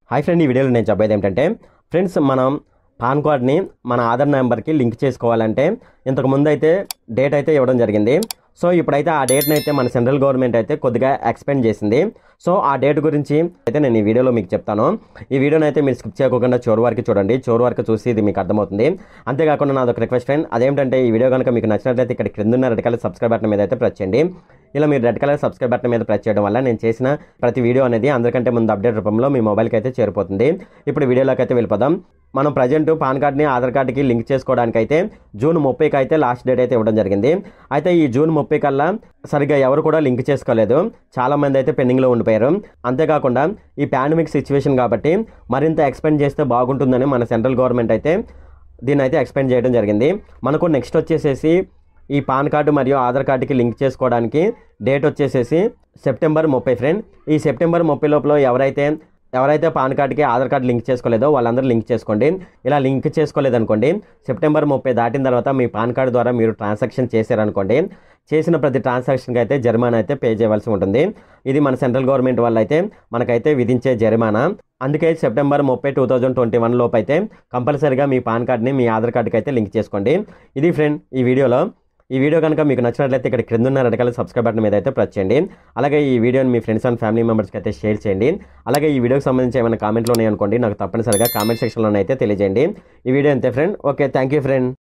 hi friend ఈ వీడియోలో నేను చెప్పేది ఏంటంటే ఫ్రెండ్స్ మనం పాన్ కార్డ్ని మన ఆధార్ నెంబర్కి లింక్ చేసుకోవాలంటే ఇంతకు ముందు అయితే డేట్ అయితే ఇవ్వడం జరిగింది సో ఇప్పుడైతే ఆ డేట్ని అయితే మన సెంట్రల్ గవర్నమెంట్ అయితే కొద్దిగా ఎక్స్పెండ్ చేసింది సో ఆ డేట్ గురించి అయితే నేను ఈ వీడియోలో మీకు చెప్తాను ఈ వీడియోని అయితే మీరు స్కిప్ చేయకుండా చివరి వరకు చూడండి చివరి వరకు చూసి ఇది మీకు అర్థమవుతుంది అంతేకాకుండా నాదొక రిక్వెస్ట్ ఫ్రెండ్ అదేంటంటే ఈ వీడియో కనుక మీకు నచ్చినట్లయితే ఇక్కడ క్రింద ఉన్న రెడ్ కలర్ సబ్స్క్రైబ్ బటన్ మీద అయితే ప్రెస్ చేయండి ఇలా మీరు రెడ్ కలర్ సబ్స్క్రైబ్ బటన్ మీద ప్రెస్ చేయడం వల్ల నేను చేసిన ప్రతి వీడియో అనేది అందరికంటే ముందు అప్డేట్ రూపంలో మీ మొబైల్కి అయితే చేరిపోతుంది ఇప్పుడు వీడియోలోకి అయితే వెళ్ళిపోదాం మనం ప్రజెంట్ పాన్ కార్డ్ని ఆధార్ కార్డ్కి లింక్ చేసుకోవడానికి అయితే జూన్ ముప్పైకి అయితే లాస్ట్ డేట్ అయితే ఇవ్వడం జరిగింది అయితే ఈ జూన్ ముప్పై కల్లా సరిగ్గా ఎవరు కూడా లింక్ చేసుకోలేదు చాలా మంది అయితే పెండింగ్లో ఉండిపోయారు అంతేకాకుండా ఈ పాండమిక్ సిచ్యువేషన్ కాబట్టి మరింత ఎక్స్పెండ్ చేస్తే బాగుంటుందని మన సెంట్రల్ గవర్నమెంట్ అయితే దీన్ని అయితే ఎక్స్పెండ్ చేయడం జరిగింది మనకు నెక్స్ట్ వచ్చేసేసి ఈ పాన్ కార్డు మరియు ఆధార్ కార్డుకి లింక్ చేసుకోవడానికి డేట్ వచ్చేసేసి సెప్టెంబర్ ముప్పై ఫ్రెండ్ ఈ సెప్టెంబర్ ముప్పై లోపల ఎవరైతే ఎవరైతే పాన్ కార్డుకి ఆధార్ కార్డు లింక్ చేసుకోలేదో వాళ్ళందరూ లింక్ చేసుకోండి ఇలా లింక్ చేసుకోలేదనుకోండి సెప్టెంబర్ ముప్పై దాటిన తర్వాత మీ పాన్ కార్డు ద్వారా మీరు ట్రాన్సాక్షన్ చేశారనుకోండి చేసిన ప్రతి ట్రాన్సాక్షన్కి అయితే జరిమానా అయితే పే చేయవలసి ఉంటుంది ఇది మన సెంట్రల్ గవర్నమెంట్ వాళ్ళు అయితే మనకైతే విధించే జరిమానా అందుకే సెప్టెంబర్ ముప్పై టూ థౌజండ్ ట్వంటీ వన్ లోపు అయితే కంపల్సరీగా మీ పాన్ కార్డ్ని మీ ఆధార్ కార్డుకి అయితే లింక్ చేసుకోండి ఇది ఫ్రెండ్ ఈ వీడియోలో ఈ వీడియో కనుక మీకు నచ్చినట్లయితే ఇక్కడ క్రింద ఉన్న రెడ్ కలర్ సబ్స్క్రైబ్ బటన్ మీద అయితే ప్రెస్ చేయండి అలాగే ఈ వీడియోని మీ ఫ్రెండ్స్ అండ్ ఫ్యామిలీ మెంబర్స్కి అయితే షేర్ చేయండి అలాగే ఈ వీడియోకి సంబంధించి ఏమైనా కామెంట్లు ఉన్నాయనుకోండి నాకు తప్పనిసరిగా కామెంట్ సెక్షన్లో అయితే తెలియజేయండి ఈ వీడియో అంతే friend okay thank you friend